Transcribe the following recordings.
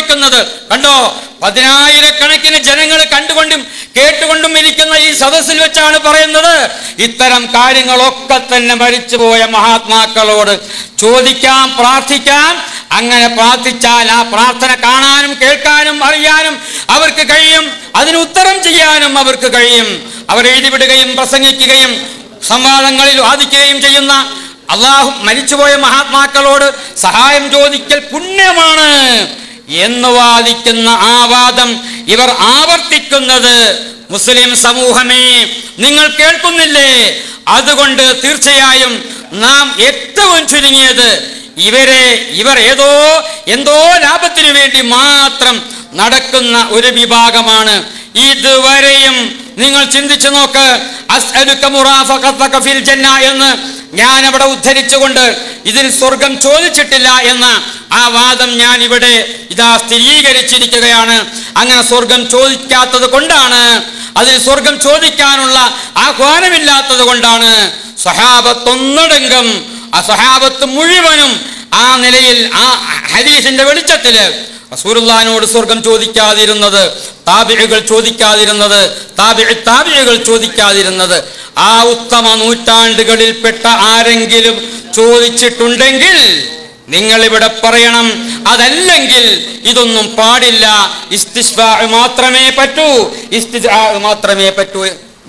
ചോദിക്കുന്നത് കണ്ടോ പതിനായിരക്കണക്കിന് ജനങ്ങൾ കണ്ടുകൊണ്ടും കേട്ടുകൊണ്ടും ഇരിക്കുന്ന ഈ സദസ്സിൽ വെച്ചാണ് പറയുന്നത് ഇത്തരം കാര്യങ്ങളൊക്കെ തന്നെ മരിച്ചുപോയ മഹാത്മാക്കളോട് ചോദിക്കാം പ്രാർത്ഥിക്കാം അങ്ങനെ പ്രാർത്ഥിച്ചാൽ ആ പ്രാർത്ഥന കാണാനും കേൾക്കാനും അറിയാനും അവർക്ക് കഴിയും അതിന് ഉത്തരം ചെയ്യാനും അവർക്ക് കഴിയും അവർ എഴുതിവിടുകയും പ്രസംഗിക്കുകയും സംവാദങ്ങളിൽ വാദിക്കുകയും ചെയ്യുന്ന അള്ളാഹു മരിച്ചുപോയ മഹാത്മാക്കളോട് സഹായം ചോദിക്കൽ പുണ്യമാണ് എന്ന് വാദിക്കുന്ന ആ വാദം ഇവർ ആവർത്തിക്കുന്നത് മുസ്ലിം സമൂഹമേ നിങ്ങൾ കേൾക്കുന്നില്ലേ അതുകൊണ്ട് തീർച്ചയായും നാം ഏറ്റവും ചുരുങ്ങിയത് ഇവരെ ഇവർ ഏതോ എന്തോ ലാഭത്തിനു വേണ്ടി മാത്രം നടക്കുന്ന ഒരു വിഭാഗമാണ് ഇതുവരെയും നിങ്ങൾ ചിന്തിച്ചു നോക്ക് അസ്അലുക മുറാഫഖതക ഫിൽ ജന്ന എന്ന് ഞാൻ അവിടെ ഉദ്ധരിച്ചുകൊണ്ട് ഇതിൽ സ്വർഗം ചോദിച്ചിട്ടില്ല എന്ന ആ വാദം ഞാൻ ഇവിടെ ഇതാ സ്ഥിരീകരിച്ചിരിക്കുകയാണ് അങ്ങനെ സ്വർഗം ചോദിക്കാത്തത് കൊണ്ടാണ് അതിൽ സ്വർഗം ചോദിക്കാനുള്ള ആഹ്വാനമില്ലാത്തത് കൊണ്ടാണ് സ്വഹാബത്തൊന്നടങ്കം ആ സ്വഹാബത്ത് മുഴുവനും ആ നിലയിൽ ആ ഹദീസിന്റെ വെളിച്ചത്തില് റസൂലുള്ളാഹിനോട് സ്വർഗം ചോദിക്കാതിരുന്നത് താബിഴുകൾ ചോദിക്കാതിരുന്നത് താബിഴ് താബിഴുകൾ ചോദിക്കാതിരുന്നത് ആ ഉത്തമ നൂറ്റാണ്ടുകളിൽപ്പെട്ട ആരെങ്കിലും ചോദിച്ചിട്ടുണ്ടെങ്കിൽ നിങ്ങൾ ഇവിടെ പറയണം അതല്ലെങ്കിൽ ഇതൊന്നും പാടില്ല ഇസ്തിസ്ഫാ മാത്രമേ പറ്റൂ ഇസ്തിദ്ആ മാത്രമേ പറ്റൂ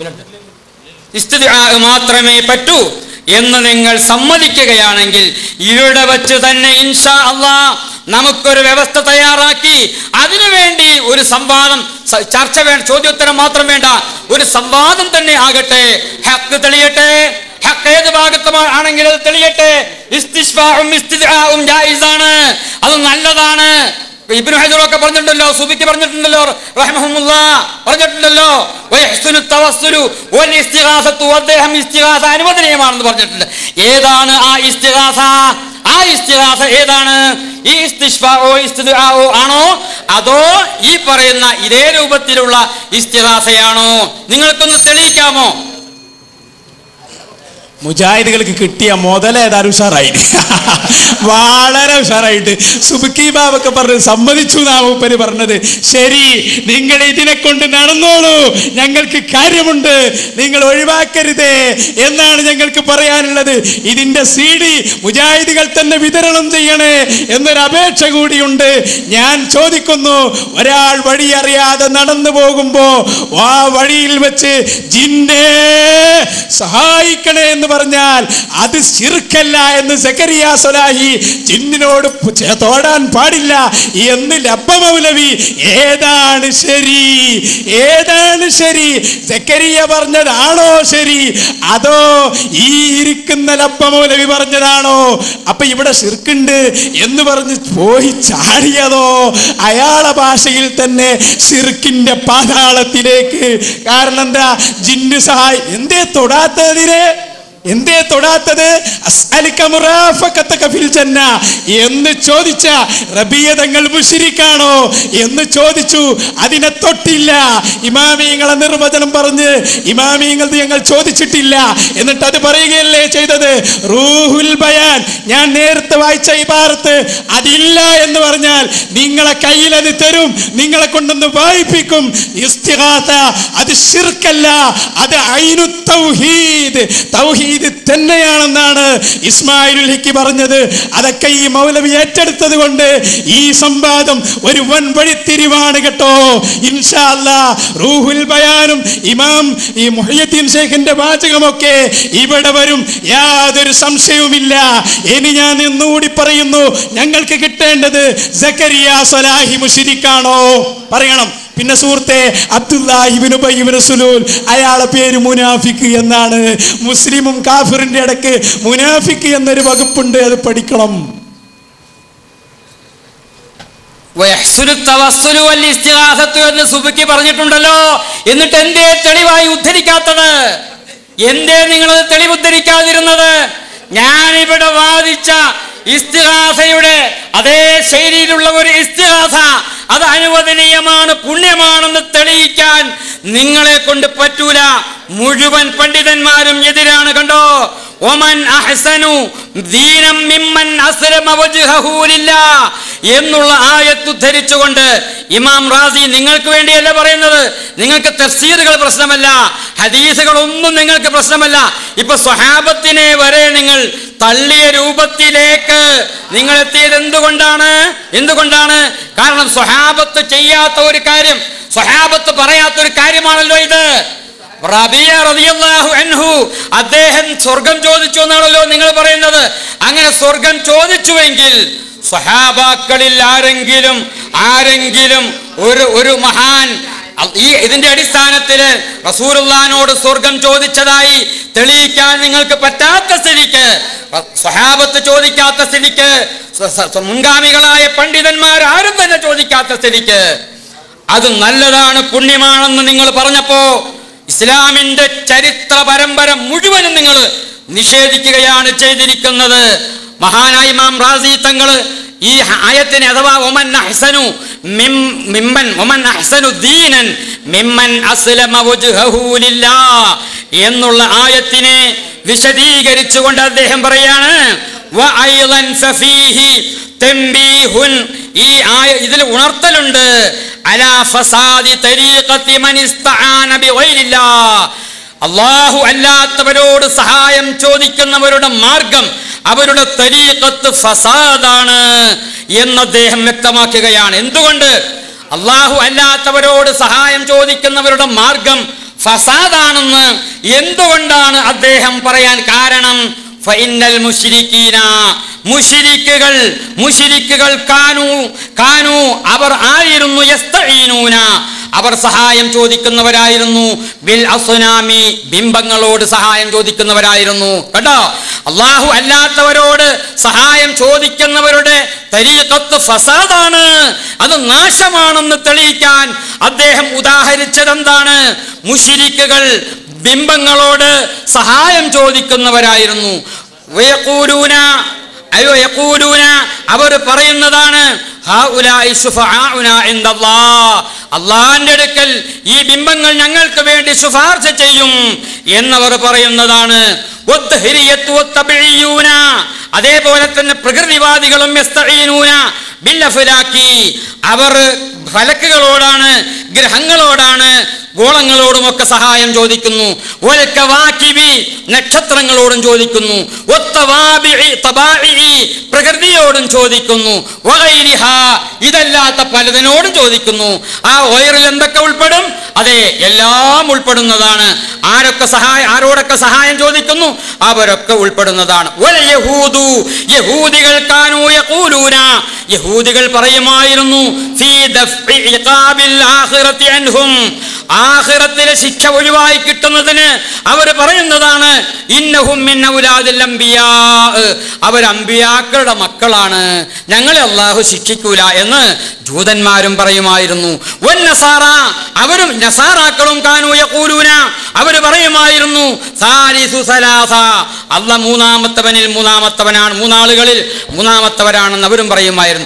ഇസ്തിദ്ആ മാത്രമേ പറ്റൂ എന്ന് നിങ്ങൾ സമ്മതിക്കുകയാണെങ്കിൽ ഇവിടെ വച്ച് തന്നെ ഇൻഷാ അള്ളാ നമുക്കൊരു വ്യവസ്ഥ തയ്യാറാക്കി അതിനുവേണ്ടി ഒരു സംവാദം സ- ചർച്ച വേണ്ട ചോദ്യോത്തരം മാത്രം വേണ്ട ഒരു സംവാദം തന്നെ ആകട്ടെ ഹക്ക് തെളിയട്ടെ ഹക്ക് ഏത് ഭാഗത്ത് ആണെങ്കിൽ അത് തെളിയട്ടെ ഇസ്തിസ്ഫാഉം ഇസ്തിദ്ആഉം ജായിസാണ് അത് നല്ലതാണ് ഇബ്നു ഹജറൊക്കെ പറഞ്ഞിട്ടുണ്ടല്ലോ സുബിക്ക് പറഞ്ഞിട്ടുണ്ടല്ലോ റഹ്മഹുമുള്ള പറഞ്ഞിട്ടുണ്ടല്ലോ വയഹ്സുനു തവസ്സുലു വൽ ഇസ്തിഗാസത്തു അദ്ദേഹം ഇസ്തിഗാസ അനുവദനീയമാണെന്ന് പറഞ്ഞിട്ടുണ്ട് ഏതാണ് ആ ഇസ്തിഗാസ ആ ഇസ്തിഗാസ ഏതാണ് ഈ ഇസ്തിഷ്ഫാഓ ഇസ്തിദ്ആഓ ആണോ അതോ ഈ പറയുന്ന ഇതേ രൂപത്തിലുള്ള ഇസ്തിഗാസയാണോ നിങ്ങൾക്കൊന്ന് തെളിയിക്കാമോ മുജാഹിദുകൾക്ക് കിട്ടിയ മുതലേതായാലും ഉഷാറായി വളരെ ഉഷാറായിട്ട് സുബുക്കി ബാബൊക്കെ പറഞ്ഞ് സമ്മതിച്ചു എന്നാ മൂപ്പര് പറഞ്ഞത് ശരി നിങ്ങൾ ഇതിനെ കൊണ്ട് നടന്നോളൂ ഞങ്ങൾക്ക് കാര്യമുണ്ട് നിങ്ങൾ ഒഴിവാക്കരുതേ എന്നാണ് ഞങ്ങൾക്ക് പറയാനുള്ളത് ഇതിന്റെ സി ഡി മുജാഹിദുകൾ തന്നെ വിതരണം ചെയ്യണേ എന്നൊരു അപേക്ഷ കൂടിയുണ്ട് ഞാൻ ചോദിക്കുന്നു ഒരാൾ വഴി അറിയാതെ നടന്നു പോകുമ്പോ ആ വഴിയിൽ വെച്ച് ജിന്നേ സഹായിക്കണേ എന്ന് പറഞ്ഞാൽ അത് ശിർക്കല്ല എന്ന് സക്കരിയ സൊലാഹി ജിന്നിനോട് പു- ചെ- തോടാൻ പാടില്ല എന്ന് ലബ്ബമൗലവി ഏതാണ് ശരി ഏതാണ് ശരി സക്കരിയ പറഞ്ഞതാണോ ശരി അതോ ഈ ഇരിക്കുന്ന ലബ്ബമൗലവി പറഞ്ഞതാണോ അപ്പൊ ഇവിടെ ശിർക്കുണ്ട് എന്ന് പറഞ്ഞ് പോയി ചാടിയതോ അയാളെ ഭാഷയിൽ തന്നെ ശിർക്കിന്റെ പാതാളത്തിലേക്ക് കാരണം എന്താ ജിന്നു സഹായി എന്തേ തൊടാത്തതിനെ എന്തേ തൊടാത്തത് അസ്അലിക മുറാഫഖതക ഫിൽ ജന്ന എന്ന് ചോദിച്ച റബിയ തങ്ങൾ മുശ്രിക്കാണോ എന്ന് ചോദിച്ചു അതിനെ തൊട്ടില്ല ഇമാമിയങ്ങളെ നിർവചനം പറഞ്ഞ് ഇമാമിയങ്ങൾ ഞങ്ങൾ ചോദിച്ചിട്ടില്ല എന്നിട്ട് അത് പറയുകയല്ലേ ചെയ്തത് റൂഹുൽ ബയാൻ ഞാൻ നേരത്തെ വായിച്ച ഇബാറത്ത് അതില്ല എന്ന് പറഞ്ഞാൽ നിങ്ങളെ കയ്യിൽ അത് തരും നിങ്ങളെ കൊണ്ടൊന്ന് വായിപ്പിക്കും ഇസ്തിഗാസ അത് ശിർക്കല്ല അത് ഐനു തൗഹീദ് തൗഹീദ് തന്നെയാണെന്നാണ് ഇസ്മായിലുൽ ഹിക്കി പറഞ്ഞത് അതൊക്കെ ഈ മൗലവി ഏറ്റെടുത്തത് കൊണ്ട് ഈ സംവാദം ഒരു വൻ വഴിത്തിരിവാണ് കേട്ടോ ഇൻഷാ അല്ലാ റൂഹുൽ ബയാനും ഇമാം ഈ മുഹയ്യദ്ദീൻ ഷേഖിന്റെ വാചകമൊക്കെ ഇവിടെ വരും യാതൊരു സംശയവുമില്ല ഇനി ഞാൻ ഇന്നുകൂടി പറയുന്നു ഞങ്ങൾക്ക് കിട്ടേണ്ടത് സക്കരിയ സലാഹി മുഷിരിക്കാണോ പറയണം പിന്നെ സുഹൃത്തെ അബ്ദുല്ലാഹിബിന് ബൈബിന് സുലൂൽ അയാളെ പേര് മുനാഫിക്ക് എന്നാണ് മുസ്ലിമും കാഫിറിന്റെ ഇടയ്ക്ക് മുനാഫിക്ക് എന്നൊരു വകുപ്പുണ്ട് അത് പഠിക്കണം വയഹ്സുനു തവസ്സുലു വൽ ഇസ്തിഗാസത്തു എന്ന് സുബിക്ക് പറഞ്ഞിട്ടുണ്ടല്ലോ എന്നിട്ട് എന്തേ തെളിവായി ഉദ്ധരിക്കാത്തത് എന്തേ നിങ്ങൾ തെളിവ് ഉദ്ധരിക്കാതിരുന്നത് ഞാൻ ഇവിടെ വാദിച്ച ഇസ്തിഹാസയുടെ അതേ ശൈലിയിലുള്ള ഒരു ഇസ്തിഹാസ അത് അനുവദനീയമാണ് പുണ്യമാണെന്ന് തെളിയിക്കാൻ നിങ്ങളെ കൊണ്ട് പറ്റൂല മുഴുവൻ പണ്ഡിതന്മാരും എതിരാണ് കണ്ടോ ഒമൻ അഹ്സനു ദീനം മിമ്മൻ അസ്ലമ വജ്ഹഹു ലില്ലാ എന്നുള്ള ആയത്ത് ഉദ്ധരിച്ചുകൊണ്ട് ഇമാം റാസി നിങ്ങൾക്ക് വേണ്ടിയല്ല പറയുന്നത് നിങ്ങൾക്ക് തഫ്സീറുകൾ പ്രശ്നമല്ല ഹദീസുകളൊന്നും നിങ്ങൾക്ക് പ്രശ്നമല്ല ഇപ്പൊ സ്വഹാബത്തിനെ വരെ നിങ്ങൾ തള്ളിയ രൂപത്തിലേക്ക് നിങ്ങൾ എത്തിയത് എന്തുകൊണ്ടാണ് എന്തുകൊണ്ടാണ് കാരണം സ്വഹാബത്ത് ചെയ്യാത്ത ഒരു കാര്യം സ്വഹാബത്ത് പറയാത്ത ഒരു കാര്യമാണല്ലോ ഇത് റബിയ റളിയല്ലാഹു അൻഹു അദ്ദേഹം സ്വർഗം ചോദിച്ചു എന്നാണല്ലോ നിങ്ങൾ പറയുന്നത് അങ്ങനെ സ്വർഗം ചോദിച്ചുവെങ്കിൽ സ്വഹാബാക്കളിൽ ആരെങ്കിലും ആരെങ്കിലും ഒരു ഒരു മഹാൻ അ- ഈ ഇതിന്റെ അടിസ്ഥാനത്തിൽ റസൂലുള്ളാനോട് സ്വർഗം ചോദിച്ചതായി തെളിയിക്കാൻ നിങ്ങൾക്ക് പറ്റാത്ത സ്ഥിതിക്ക് റ- സ്വഹാബത്ത് ചോദിക്കാത്ത സ്ഥിതിക്ക് സ്വ- സ്വ- മുൻഗാമികളായ പണ്ഡിതന്മാർ ആരും തന്നെ ചോദിക്കാത്ത സ്ഥിതിക്ക് അത് നല്ലതാണ് പുണ്യമാണെന്ന് നിങ്ങൾ പറഞ്ഞപ്പോ ഇസ്ലാമിന്റെ ചരിത്ര പരമ്പര മുഴുവനും നിങ്ങൾ നിഷേധിക്കുകയാണ് ചെയ്തിരിക്കുന്നത് മഹാനായ ഇമാം റാസി തങ്ങൾ ഈ ആയത്തിനെ അഥവാ ഒമൻ അഹ്സനു മിം- മിമ്മൻ ഒമൻ അഹ്സനു ദീനൻ മിമ്മൻ അസ്ലമ വജ്ഹഹു ലില്ലാ എന്നുള്ള ആയത്തിനെ വിശദീകരിച്ചുകൊണ്ട് അദ്ദേഹം പറയാണ് വഅയ്ളൻ ഫഫീഹി തൻബീഹുൻ ഈ ആയ ഇതിൽ ഉണർത്തലുണ്ട് അലാ ഫസാദി തരീഖത്തി മൻ ഇസ്തആന ബിഗൈരില്ലാ അള്ളാഹു അല്ലാത്തവരോട് സഹായം ചോദിക്കുന്നവരുടെ മാർഗം അവരുടെ തരീഖത്ത് ഫസാദാണ് എന്ന് അദ്ദേഹം വ്യക്തമാക്കുകയാണ് എന്തുകൊണ്ട് അള്ളാഹു അല്ലാത്തവരോട് സഹായം ചോദിക്കുന്നവരുടെ മാർഗം ഫസാദാണെന്ന് എന്തുകൊണ്ടാണ് അദ്ദേഹം പറയാൻ കാരണം ഫഇന്നൽ മുശ്രിക്കീന മുശ്രിക്കുകൾ മുശ്രിക്കുകൾ കാനു കാനു അവർ ആയിരുന്നു യസ്തഈനൂന അവർ സഹായം ചോദിക്കുന്നവരായിരുന്നു ബിൽ അസുനാമി ബിംബങ്ങളോട് സഹായം ചോദിക്കുന്നവരായിരുന്നു കേട്ടോ അള്ളാഹു അല്ലാത്തവരോട് സഹായം ചോദിക്കുന്നവരുടെ തരീഖത്ത് ഫസാദാണ് അത് നാശമാണെന്ന് തെളിയിക്കാൻ അദ്ദേഹം ഉദാഹരിച്ചത് എന്താണ് മുഷിരിക്കുകൾ ബിംബങ്ങളോട് സഹായം ചോദിക്കുന്നവരായിരുന്നു വയഖൂലൂന അയ്യോ യഖൂലൂന അവർ പറയുന്നതാണ് ഹാഉലാഇ ശുഫആഉന ഇൻദല്ലാഹ് അള്ളാഹിന്റെ അടുക്കൽ ഈ ബിംബങ്ങൾ ഞങ്ങൾക്ക് വേണ്ടി ശുപാർശ ചെയ്യും എന്നവർ പറയുന്നതാണ് വദ്ദഹരിയത്തു വത്തബിഈയൂന. അതേപോലെ തന്നെ പ്രകൃതിവാദികളും യസ്തഈനൂന ബില്ലഫ്ലാക്കി അവർ ഫലക്കുകളോടാണ് ഗ്രഹങ്ങളോടാണ് ഗോളങ്ങളോടുമൊക്കെ സഹായം ചോദിക്കുന്നു വൽ കവാകിബി നക്ഷത്രങ്ങളോടും ചോദിക്കുന്നു വത്തവാബിഇ തബാഇഇ പ്രകൃതിയോടും ചോദിക്കുന്നു വഗൈരിഹ ഇതല്ലാത്ത പലതിനോടും ചോദിക്കുന്നു ആ വയറിൽ എന്തൊക്കെ ഉൾപ്പെടും അതെ എല്ലാം ഉൾപ്പെടുന്നതാണ് ആരൊക്കെ സഹായം ആരോടൊക്കെ സഹായം ചോദിക്കുന്നു അവരൊക്കെ ഉൾപ്പെടുന്നതാണ് വൽ യഹൂദു യഹൂദികൾ കാനൂ യഖൂലൂന യഹൂദികൾ പറയുമായിരുന്നു ഫീ ദഫ്ഇ ഇഖാബിൽ ആഖിറതി അൻഹും ആഖിറത്തിലെ ശിക്ഷ ഒഴിവായി കിട്ടുന്നതിന് അവർ പറയുന്നതാണ് ഇന്നഹും മിൻ ഔലാദിൽ അംബിയാ അവർ അമ്പിയാക്കളുടെ മക്കളാണ് ഞങ്ങളെ അള്ളാഹു ശിക്ഷിക്കൂല എന്ന് ജൂതന്മാരും പറയുമായിരുന്നു വൻ നസാറ അവരും നസാറാക്കളും കാനു യഖൂലൂന അവർ പറയുമായിരുന്നു സാലിസു സലാസ അല്ല മൂന്നാമത്തവനിൽ മൂന്നാമത്തവനാണ് മൂന്നാളുകളിൽ മൂന്നാമത്തവരാണെന്ന് അവരും പറയുമായിരുന്നു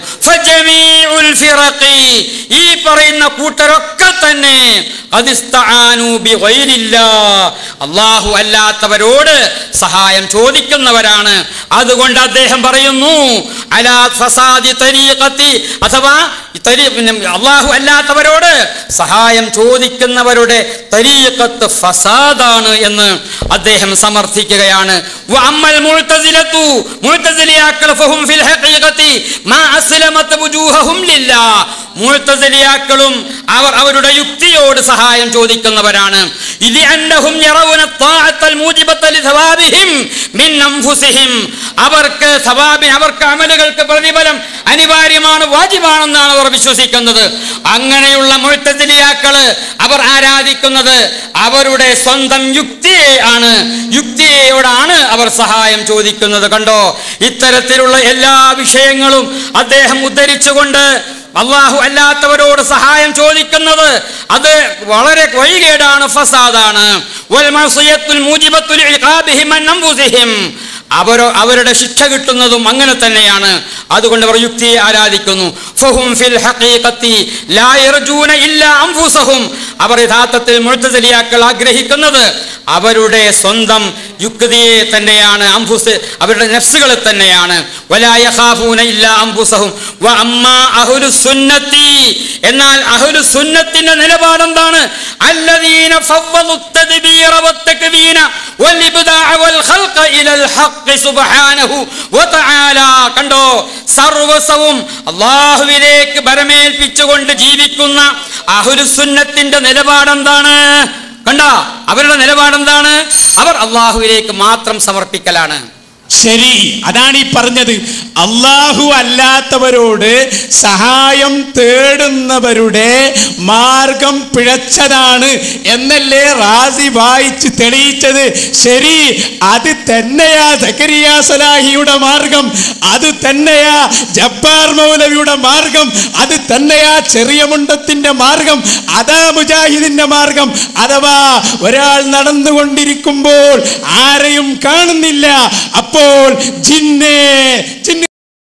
ഫജമീഉൽ ഫിറഖി ഈ പറയുന്ന കൂട്ടരൊക്കെ തന്നെ അതിസ്തആനു ബിഗൈരില്ലാ അല്ലാഹു അല്ലാത്തവരോട് സഹായം ചോദിക്കുന്നവരാണ് അതുകൊണ്ട് അദ്ദേഹം പറയുന്നു അലാ ഫസാദി തരീഖത്തി അഥവാ ഈ തരീ പിന്നെ അള്ളാഹു അല്ലാത്തവരോട് സഹായം ചോദിക്കുന്നവരുടെ തരീഖത്ത് ഫസാദാണ് എന്ന് അദ്ദേഹം സമർത്ഥിക്കുകയാണ് വഅമ്മൽ മുഅ്തസിലത്തു മുഅ്തസിലിയാക്കൾ ഫഹും ഫിൽ ഹഖീഖത്തി മാ അസ്ലമത് വുജൂഹഹും ലില്ലാ മുഅ്തസിലിയാക്കളും അവർ അവരുടെ യുക്തിയോട് സഹായം ചോദിക്കുന്നവരാണ് ഇത് അന്നഹും യറൗന ത്വാഅത്തൽ മൂജിബത്ത ലിഥവാബിഹിം മിൻ അൻഫുസിഹിം അവർക്ക് സവാബിന് അവർക്ക് അമലുകൾക്ക് പ്രതിഫലം അനിവാര്യമാണ് വാജിബാണെന്നാണ് അവർ വിശ്വസിക്കുന്നത് അങ്ങനെയുള്ള മുഴത്തതിലിയാക്കള് അവർ ആരാധിക്കുന്നത് അവരുടെ സ്വന്തം യുക്തിയെ ആണ് യുക്തിയോടാണ് അവർ സഹായം ചോദിക്കുന്നത് കണ്ടോ ഇത്തരത്തിലുള്ള എല്ലാ വിഷയങ്ങളും അദ്ദേഹം ഉദ്ധരിച്ചുകൊണ്ട് അള്ളാഹു അല്ലാത്തവരോട് സഹായം ചോദിക്കുന്നത് അത് വളരെ വഴികേടാണ് ഫസാദാണ് വൽ മഅസിയത്തുൽ മൂജിബത്തുൽ ഇഖാബിഹിം അൻ അൻഫുസിഹിം അവരോ അവരുടെ ശിക്ഷ കിട്ടുന്നതും അങ്ങനെ തന്നെയാണ് അതുകൊണ്ട് അവർ യുക്തിയെ ആരാധിക്കുന്നു ഫഹും ഫിൽ ഹഖീഖത്തി ലാ യർജൂന ഇല്ലാ അൻഫുസഹും അവർ യഥാർത്ഥത്തിൽ മുഴുത്തലിയാക്കൾ ആഗ്രഹിക്കുന്നത് അവരുടെ സ്വന്തം യുക്തിയെ തന്നെയാണ് അംഫുസ് അവരുടെ നഫ്സുകളെ തന്നെയാണ് വലാ യഖാഫൂന ഇല്ലാ അൻഫുസഹും വ അമ്മാ അഹ്ലു സുന്നത്തി എന്നാൽ അഹ്ലു സുന്നത്തിന്റെ നിലപാട് എന്താണ് അല്ലദീന ഫവ്വദു التدبير والتكوين والابداع والخلق الى الحق سبحانه وتعالى കണ്ടോ സർവസവും അള്ളാഹുവിലേക്ക് ബരമേൽപ്പിച്ചുകൊണ്ട് ജീവിക്കുന്ന അഹുലുസുന്നത്തിന്റെ നിലപാടെന്താണ് കണ്ട അവരുടെ നിലപാടെന്താണ് അവർ അള്ളാഹുവിലേക്ക് മാത്രം സമർപ്പിക്കലാണ് ശരി അതാണ് ഈ പറഞ്ഞത് അള്ളാഹു അല്ലാത്തവരോട് സഹായം തേടുന്നവരുടെ മാർഗം പിഴച്ചതാണ് എന്നല്ലേ റാസി വായിച്ച് തെളിയിച്ചത് ശരി അത് തന്നെയാ സക്കരിയ സലാഹിയുടെ മാർഗം അത് തന്നെയാ ജബ്ബാർ മൗലവിയുടെ മാർഗം അത് തന്നെയാ ചെറിയ മുണ്ടത്തിന്റെ മാർഗം അതാ മുജാഹിദിന്റെ മാർഗം അഥവാ ഒരാൾ നടന്നുകൊണ്ടിരിക്കുമ്പോൾ ആരെയും കാണുന്നില്ല അപ്പോൾ ജിന്നെ ജിന്ന്